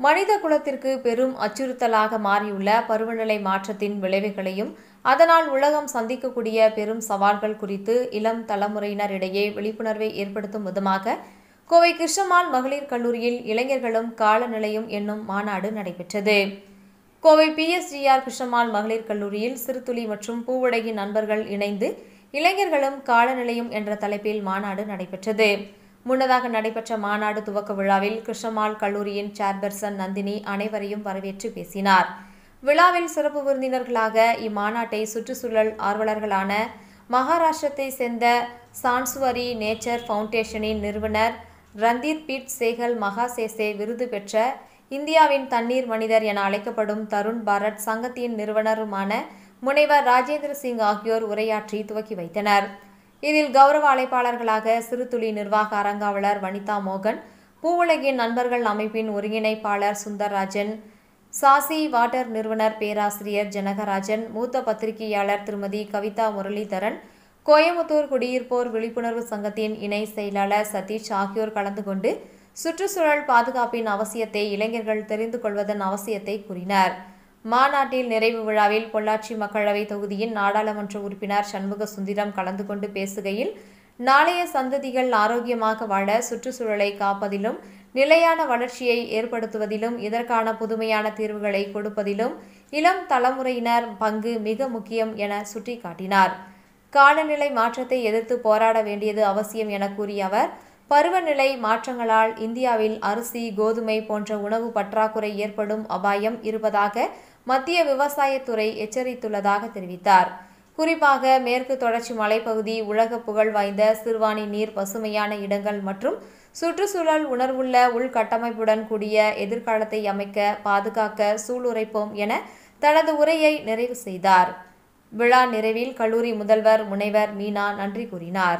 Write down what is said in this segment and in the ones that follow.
மனித குலத்திற்கு பெரும் அச்சுறுத்தலாக மாறியுள்ள பருவநிலை மாற்றத்தின் விளைவுகளையும் அதனால் உலகம் சந்திக்கக்கூடிய பெரும் சவால்கள் குறித்து இளம் தலைமுறையினரிடையே விழிப்புணர்வை ஏற்படுத்தும் விதமாக கோவை கிருஷ்ணமால் மகளிர் கல்லூரியில் இளைஞர்களும் காலநிலையும் என்னும் மாநாடு நடைபெற்றது கோவை பிஎஸ்ஜிஆர் கிருஷ்ணமால் மகளிர் கல்லூரியில் சிறுதுளி மற்றும் பூவுடையின் நண்பர்கள் இணைந்து இளைஞர்களும் காலநிலையும் என்ற தலைப்பில் மாநாடு நடைபெற்றது முன்னதாக நடைபெற்ற மாநாடு துவக்க விழாவில் கிருஷ்ணமால் கல்லூரியின் சேர்பர்சன் நந்தினி அனைவரையும் வரவேற்று பேசினார் விழாவில் சிறப்பு விருந்தினர்களாக இம்மாநாட்டை சுற்றுச்சூழல் ஆர்வலர்களான மகாராஷ்டிரத்தை சேர்ந்த சான்சுவரி நேச்சர் ஃபவுண்டேஷனின் நிறுவனர் ரந்தீர் பீட் சேகல் மகாசேசே விருது பெற்ற இந்தியாவின் தண்ணீர் மனிதர் என அழைக்கப்படும் தருண் பாரத் சங்கத்தின் நிறுவனருமான முனைவர் ராஜேந்திர சிங் ஆகியோர் உரையாற்றி துவக்கி வைத்தனர் இதில் கௌரவ அழைப்பாளர்களாக சிறுதுளி நிர்வாக அரங்காவலர் வனிதா மோகன் பூவுலகின் நண்பர்கள் அமைப்பின் ஒருங்கிணைப்பாளர் சுந்தர்ராஜன் சாசி வாட்டர் நிறுவனர் பேராசிரியர் ஜனகராஜன் மூத்த பத்திரிகையாளர் திருமதி கவிதா முரளிதரன் கோயமுத்தூர் குடியிருப்போர் விழிப்புணர்வு சங்கத்தின் இணை செயலாளர் சதீஷ் ஆகியோர் கலந்து கொண்டு சுற்றுச்சூழல் பாதுகாப்பின் அவசியத்தை இளைஞர்கள் தெரிந்து கொள்வதன் அவசியத்தை கூறினர் மாநாட்டில் நிறைவு விழாவில் பொள்ளாச்சி மக்களவை தொகுதியின் நாடாளுமன்ற உறுப்பினர் சண்முக சுந்தரம் கலந்து கொண்டு பேசுகையில் நாளைய சந்ததிகள் ஆரோக்கியமாக வாழ சுற்றுச்சூழலை காப்பதிலும் நிலையான வளர்ச்சியை ஏற்படுத்துவதிலும் இதற்கான புதுமையான தீர்வுகளை கொடுப்பதிலும் இளம் தலைமுறையினர் பங்கு மிக முக்கியம் என சுட்டிக்காட்டினார் காலநிலை மாற்றத்தை எதிர்த்து போராட வேண்டியது அவசியம் என கூறிய அவர் பருவநிலை மாற்றங்களால் இந்தியாவில் அரிசி கோதுமை போன்ற உணவு பற்றாக்குறை ஏற்படும் அபாயம் இருப்பதாக மத்திய விவசாயத்துறை எச்சரித்துள்ளதாக தெரிவித்தார் குறிப்பாக மேற்கு தொடர்ச்சி மலைப்பகுதி உலக புகழ் வாய்ந்த சிறுவாணி நீர் பசுமையான இடங்கள் மற்றும் சுற்றுச்சூழல் உணர்வுள்ள உள்கட்டமைப்புடன் கூடிய எதிர்காலத்தை அமைக்க பாதுகாக்க சூளுரைப்போம் என தனது உரையை நிறைவு செய்தார் விழா நிறைவில் கல்லூரி முதல்வர் முனைவர் மீனா நன்றி கூறினார்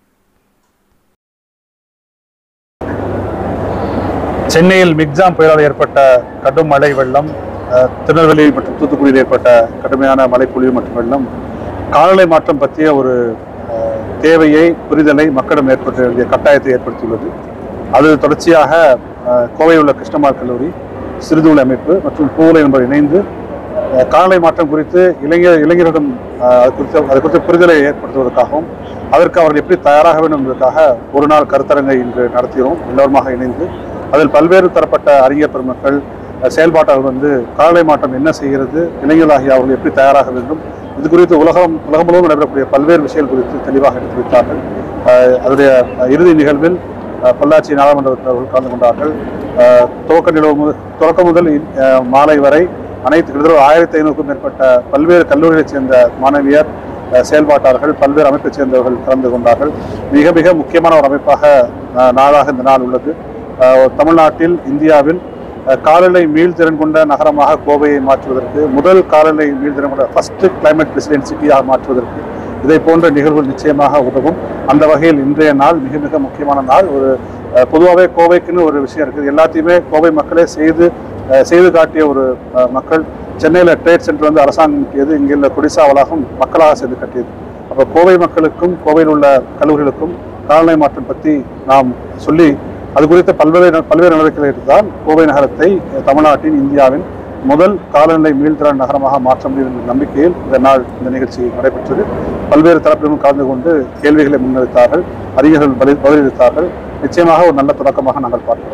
சென்னையில் மிக்ஜாம் புயலால் ஏற்பட்ட கடும் மழை வெள்ளம் அஹ், திருநெல்வேலி மற்றும் தூத்துக்குடியில் ஏற்பட்ட கடுமையான மழைப்பொழிவு மற்றும் வெள்ளம் காலநிலை மாற்றம் பற்றிய ஒரு அஹ், தேவையை புரிதலை மக்களிடம் ஏற்படுத்த வேண்டிய கட்டாயத்தை ஏற்படுத்தியுள்ளது அது தொடர்ச்சியாக அஹ், கோவையில் உள்ள கிருஷ்ணமார் கல்லூரி சிறுதூளை அமைப்பு மற்றும் பூவுலை என்பவர் இணைந்து அஹ், காலநிலை மாற்றம் குறித்து இளைஞர் இளைஞரிடம் அஹ், அது குறித்து அது குறித்த புரிதலை ஏற்படுத்துவதற்காகவும் அதற்கு அவர்கள் எப்படி தயாராக வேண்டும் என்பதற்காக ஒரு நாள் கருத்தரங்கை இன்று நடத்தினோம் எல்லோருமாக இணைந்து அதில் பல்வேறு தரப்பட்ட அறிஞர் பெருமக்கள் அஹ், செயல்பாட்டாளர்கள் வந்து காலநிலை மாற்றம் என்ன செய்கிறது இளைஞர்களாகிய அவர்கள் எப்படி தயாராக வேண்டும் இது குறித்து உலகம் உலகம் முழுவதும் நடைபெறக்கூடிய பல்வேறு விஷயங்கள் குறித்து தெளிவாக எடுத்து வைத்தார்கள் அஹ், அதனுடைய அஹ், இறுதி நிகழ்வில் அஹ், பொள்ளாச்சி நாடாளுமன்ற உறுப்பினர்கள் கலந்து கொண்டார்கள் அஹ், துவக்க நிலவு முதல் தொடக்கம் முதல் அஹ், மாலை வரை அனைத்து கிட்டத்தட்ட ஆயிரத்தி ஐநூறுக்கும் மேற்பட்ட பல்வேறு கல்லூரிகளைச் சேர்ந்த மாணவியர் அஹ், செயல்பாட்டாளர்கள் பல்வேறு அமைப்பைச் சேர்ந்தவர்கள் கலந்து கொண்டார்கள் மிக மிக முக்கியமான ஒரு அமைப்பாக அஹ், நாளாக இந்த நாள் உள்ளது அஹ், தமிழ்நாட்டில் இந்தியாவில் அஹ், காலநிலை மீள்திறன் கொண்ட நகரமாக கோவையை மாற்றுவதற்கு முதல் காலநிலை மீள்திறன் கொண்ட ஃபர்ஸ்ட் கிளைமேட் ரெசிடென்ட் சிட்டியாக மாற்றுவதற்கு இதை போன்ற நிகழ்வுகள் நிச்சயமாக உதவும் அந்த வகையில் இன்றைய நாள் மிக மிக முக்கியமான நாள் ஒரு அஹ், பொதுவாகவே கோவைக்குன்னு ஒரு விஷயம் இருக்குது எல்லாத்தையுமே கோவை மக்களே செய்து அஹ், செய்து காட்டிய ஒரு அஹ், மக்கள் சென்னையில் ட்ரேட் சென்டர் வந்து அரசாங்கம் கட்டியது இங்கே உள்ள குடிசா வளாகம் மக்களாக சேர்ந்து கட்டியது அப்போ கோவை மக்களுக்கும் கோவையில் உள்ள கல்லூரிகளுக்கும் காலநிலை மாற்றம் பற்றி நாம் சொல்லி அது குறித்த பல்வேறு பல்வேறு நடவடிக்கைகள் எடுத்துதான் கோவை நகரத்தை அஹ், தமிழ்நாட்டின் இந்தியாவின் முதல் காலநிலை மீள்திறன் நகரமாக மாற்ற முடியும் என்ற நம்பிக்கையில் இந்த நாள் இந்த நிகழ்ச்சி நடைபெற்றது பல்வேறு தரப்பிலும் கலந்து கொண்டு கேள்விகளை முன்வைத்தார்கள் அறிஞர்கள் பதில் பதிலளித்தார்கள் நிச்சயமாக ஒரு நல்ல தொடக்கமாக நாங்கள் பார்க்கிறோம்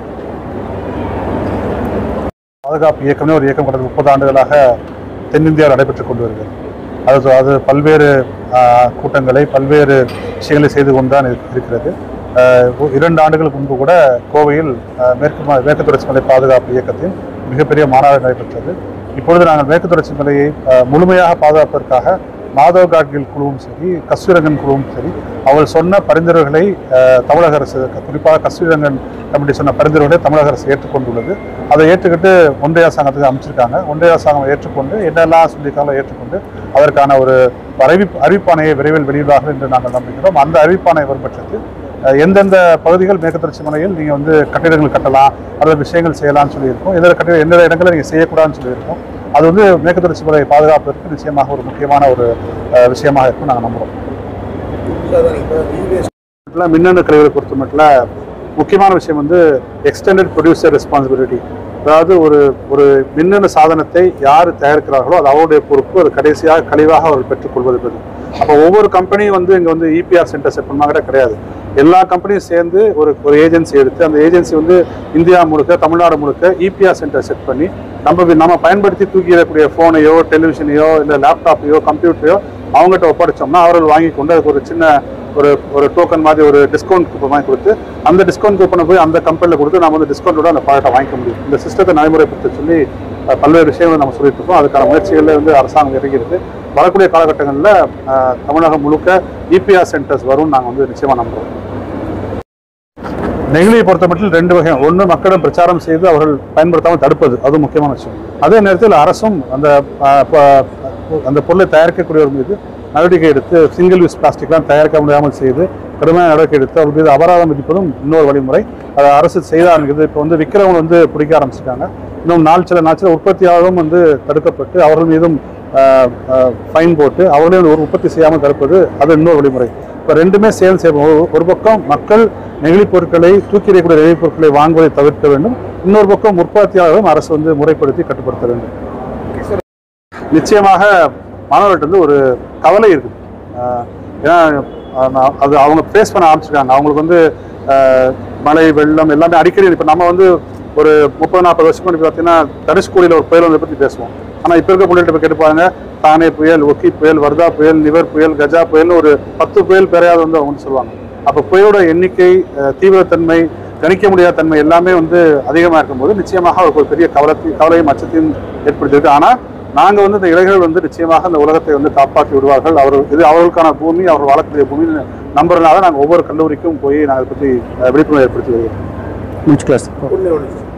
பாதுகாப்பு இயக்கமே ஒரு இயக்கம் கடந்த முப்பது ஆண்டுகளாக தென்னிந்தியாவில் நடைபெற்றுக் கொண்டு வருகிறது அது அது பல்வேறு ஆஹ், கூட்டங்களை பல்வேறு விஷயங்களை செய்து கொண்டுதான் இரு- இருக்கிறது ஆஹ், ஒ- இரண்டு ஆண்டுகளுக்கு முன்பு கூட கோவையில் ஆஹ், மேற்கு ம- மேற்கு தொடர்ச்சி மலை பாதுகாப்பு இயக்கத்தின் மிகப்பெரிய மாநாடு நடைபெற்றது இப்பொழுது நாங்கள் மேற்கு தொடர்ச்சி மலையை ஆஹ், முழுமையாக பாதுகாப்பதற்காக மாதவ் காட்கில் குழுவும் சரி கஸ்தூரங்கன் குழுவும் சரி அவள் சொன்ன பரிந்துரைகளை ஆஹ், தமிழக அரசு குறிப்பாக கஸ்தூரங்கன் கமிட்டி சொன்ன பரிந்துரைகளை தமிழக அரசு ஏற்றுக்கொண்டுள்ளது அதை ஏற்றுக்கிட்டு ஒன்றிய அரசாங்கத்துக்கு அமைச்சிருக்காங்க ஒன்றிய அரசாங்கம் ஏற்றுக்கொண்டு என்னெல்லாம் சொல்லியிருக்காங்களோ ஏற்றுக்கொண்டு அதற்கான ஒரு அறிவிப்பு அறிவிப்பாணையை விரைவில் வெளியிடுவார்கள் என்று நாங்கள் நம்புகிறோம் அந்த அறிவிப்பாணை வரும் பட்சத்தில் அஹ், எந்தெந்த பகுதிகள் மேற்கு தொடர்ச்சி மலையில் நீங்கள் வந்து கட்டிடங்கள் கட்டலாம் அல்லது விஷயங்கள் செய்யலாம்னு சொல்லியிருக்கோம் எந்த கட்டிட எந்த இடங்களில் நீங்கள் செய்யக்கூடாதுன்னு சொல்லியிருக்கோம் அது வந்து மேற்கு தொடர்ச்சி மலையை பாதுகாப்பதற்கு நிச்சயமாக ஒரு முக்கியமான ஒரு அஹ், விஷயமாக இருக்கும் நாங்கள் நம்புகிறோம் மின்னணு கழிவுகளை பொறுத்த மட்டும் முக்கியமான விஷயம் வந்து எக்ஸ்டெண்டட் ப்ரொடியூசர் ரெஸ்பான்சிபிலிட்டி அதாவது ஒரு ஒரு மின்னணு சாதனத்தை யார் தயாரிக்கிறார்களோ அது அவருடைய பொறுப்பு அது கடைசியாக கழிவாக அவர்கள் பெற்றுக்கொள்வது என்பது அப்போ ஒவ்வொரு கம்பெனியும் வந்து இங்கே வந்து இபிஆர் சென்டர் செட் பண்ணாங்க கிடையாது எல்லா கம்பெனியும் சேர்ந்து ஒரு ஒரு ஏஜென்சி எடுத்து அந்த ஏஜென்சி வந்து இந்தியா முழுக்க தமிழ்நாடு முழுக்க இபிஆர் சென்டர் செட் பண்ணி நம்ம வி- நம்ம பயன்படுத்தி தூக்கி எறியக்கூடிய ஃபோனையோ டெலிவிஷனையோ இல்லை லேப்டாப்பையோ கம்ப்யூட்டரையோ அவங்ககிட்ட ஒப்படைச்சோம்னா அவர்கள் வாங்கி கொண்டு அதுக்கு ஒரு சின்ன ஒரு ஒரு டோக்கன் மாதிரி ஒரு டிஸ்கவுண்ட் கூப்பன் வாங்கி கொடுத்து அந்த டிஸ்கவுண்ட் கூப்பனை போய் அந்த கம்பெனியில் கொடுத்து நம்ம வந்து டிஸ்கவுண்டோட அந்த ப்ராடக்ட்டை வாங்கிக்க முடியும் இந்த சிஸ்டத்தை நடைமுறைப்படுத்த சொல்லி அஹ், பல்வேறு விஷயங்களை நம்ம சொல்லிட்டு இருக்கோம் அதுக்கான முயற்சிகளில் வந்து அரசாங்கம் இறங்கியிருக்கு வரக்கூடிய காலகட்டங்களில் அஹ், தமிழகம் முழுக்க இபிஆர் சென்டர்ஸ் வரும் நாங்கள் வந்து நிச்சயமாக நம்புறோம் நெகிழியை பொறுத்த மட்டும் ரெண்டு வகை ஒன்று மக்களிடம் பிரச்சாரம் செய்து அவர்கள் பயன்படுத்தாமல் தடுப்பது அது முக்கியமான விஷயம் அதே நேரத்தில் அரசும் அந்த அஹ், ப- அந்த பொருளை தயாரிக்கக்கூடியவர் மீது நடவடிக்கை எடுத்து சிங்கிள் யூஸ் பிளாஸ்டிக்லாம் தயாரிக்க முடியாமல் செய்து கடுமையான நடவடிக்கை எடுத்து அவர் மீது அபராதம் விதிப்பதும் இன்னொரு வழிமுறை அதை அரசு செய்த ஆரம்பிக்குது இப்போ வந்து விற்கிறவங்க வந்து பிடிக்க ஆரம்பிச்சிட்டாங்க இன்னும் நாள் சில நாள் சில உற்பத்தியாளரும் வந்து தடுக்கப்பட்டு அவர்கள் மீதும் ஃபைன் போட்டு அவர்களே வந்து ஒரு உற்பத்தி செய்யாமல் தடுப்பது அது இன்னொரு வழிமுறை இப்போ ரெண்டுமே சேர்ந்து செய்யணும் ஒரு- ஒரு பக்கம் மக்கள் நெகிழிப் பொருட்களை தூக்கி எறியக்கூடிய நெகிழிப் பொருட்களை வாங்குவதை தவிர்க்க வேண்டும் இன்னொரு பக்கம் உற்பத்தியாளர்களும் அரசு வந்து முறைப்படுத்தி கட்டுப்படுத்த வேண்டும் நிச்சயமாக மாணவர்கள்ட்ட வந்து ஒரு கவலை இருக்குது ஆஹ் ஏன்னா ஆஹ் நான் அது அவங்க ஃபேஸ் பண்ண ஆரம்பிச்சிருக்காங்க அவங்களுக்கு வந்து ஆஹ் மழை வெள்ளம் எல்லாமே அடிக்கடி இப்போ நம்ம வந்து ஒரு முப்பது நாற்பது வருஷம் முன்னாடி பார்த்தீங்கன்னா தனுஷ்கோடியில் ஒரு புயல் வந்ததை பற்றி பேசுவோம் ஆனால் இப்போ இருக்க பிள்ளைகிட்ட போய் கேட்டுப்பாங்க தானே புயல் ஒக்கி புயல் வர்தா புயல் நிவர் புயல் கஜா புயல்னு ஒரு பத்து புயல் பெறையாத வந்து அவங்க வந்து சொல்லுவாங்க அப்போ புயலோட எண்ணிக்கை ஆஹ் தீவிரத்தன்மை கணிக்க முடியாத தன்மை எல்லாமே வந்து அதிகமாக இருக்கும்போது நிச்சயமாக அவருக்கு ஒரு பெரிய கவலத்தை கவலையும் அச்சத்தையும் ஏற்படுத்தியிருக்கு ஆனால் நாங்கள் வந்து இந்த இளைஞர்கள் வந்து நிச்சயமாக இந்த உலகத்தை வந்து காப்பாற்றி விடுவார்கள் அவர் இது அவர்களுக்கான பூமி அவர் வாழக்கூடிய பூமி நம்புறதுனால நாங்கள் ஒவ்வொரு கல்லூரிக்கும் போய் நாங்கள் இதை பற்றி அஹ், விழிப்புணர்வு ஏற்படுத்தி வருகிறோம் முடிச்சுக்கலாம் சார் ஒன்று ஒன்று